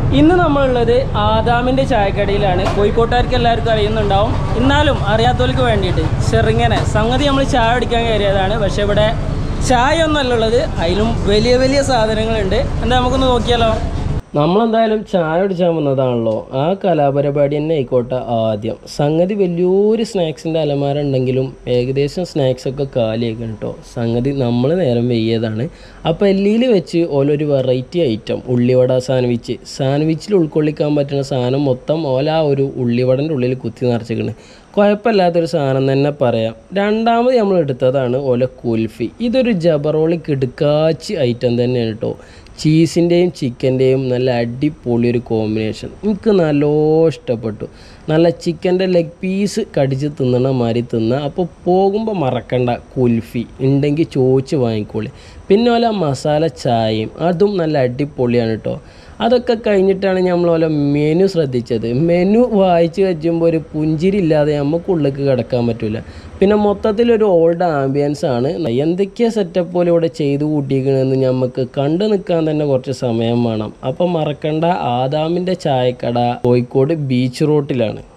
ഇന്ന് നമ്മളുള്ളത് ആദാമിൻ്റെ ചായക്കടയിലാണ് കോഴിക്കോട്ടുകാർക്ക് എല്ലാവർക്കും അറിയുന്നുണ്ടാവും എന്നാലും അറിയാത്തവർക്ക് വേണ്ടിയിട്ട് ചെറുങ്ങനെ സംഗതി നമ്മൾ ചായ കുടിക്കാൻ കയറിയതാണ് പക്ഷേ ഇവിടെ ചായ ഒന്നല്ല ഉള്ളത് അതിലും വലിയ വലിയ സാധനങ്ങളുണ്ട് എന്താ നമുക്കൊന്ന് നോക്കിയാലോ നമ്മളെന്തായാലും ചായ കുടിച്ചാൽ വന്നതാണല്ലോ ആ കലാപരിപാടി തന്നെ ആയിക്കോട്ടെ ആദ്യം സംഗതി വലിയൊരു സ്നാക്സിൻ്റെ അലമാര ഉണ്ടെങ്കിലും ഏകദേശം സ്നാക്സൊക്കെ കാലിയാക്കണം കേട്ടോ സംഗതി നമ്മൾ നേരം വെയ്യതാണ് അപ്പോൾ എല്ലിയിൽ വെച്ച് ഓലൊരു വെറൈറ്റി ഐറ്റം ഉള്ളിവട സാൻഡ്വിച്ച് സാൻഡ്വിച്ചിൽ ഉൾക്കൊള്ളിക്കാൻ പറ്റുന്ന സാധനം മൊത്തം ഓല ആ ഒരു ഉള്ളിവടൻ്റെ ഉള്ളിൽ കുത്തി നിറച്ചിക്കണ് കുഴപ്പമില്ലാത്തൊരു സാധനം തന്നെ പറയാം രണ്ടാമത് നമ്മൾ എടുത്തതാണ് ഓല കുൽഫി ഇതൊരു ജബറോളി കിടുക്കാച്ചി ഐറ്റം തന്നെയാണ് കേട്ടോ ചീസിൻ്റെയും ചിക്കൻ്റെയും നല്ല അടിപൊളി ഒരു കോമ്പിനേഷൻ എനിക്ക് നല്ലോ ഇഷ്ടപ്പെട്ടു നല്ല ചിക്കൻ്റെ ലെഗ് പീസ് കടിച്ച് തിന്നണ മാതിരി തിന്നുക അപ്പോൾ പോകുമ്പോൾ മറക്കണ്ട കുൽഫി ഉണ്ടെങ്കിൽ ചോദിച്ച് വാങ്ങിക്കോളി പിന്നെ ഓല മസാല ചായയും അതും നല്ല അടിപൊളിയാണ് കേട്ടോ അതൊക്കെ കഴിഞ്ഞിട്ടാണ് നമ്മൾ ഓല മെനു ശ്രദ്ധിച്ചത് മെനു വായിച്ച് കഴിയുമ്പോൾ ഒരു പുഞ്ചിരി ഇല്ലാതെ നമുക്ക് ഉള്ളിലേക്ക് കിടക്കാൻ പറ്റില്ല പിന്നെ മൊത്തത്തിലൊരു ഓൾഡ് ആംബിയൻസ് ആണ് എന്തൊക്കെയാ സെറ്റപ്പ് പോലെ ഇവിടെ ചെയ്തു കൂട്ടിയിരിക്കണമെന്ന് നമുക്ക് കണ്ടു നിൽക്കാൻ തന്നെ കുറച്ച് സമയം വേണം അപ്പം മറക്കണ്ട ആദാമിൻ്റെ ചായക്കട കോഴിക്കോട് ബീച്ച് റോട്ടിലാണ്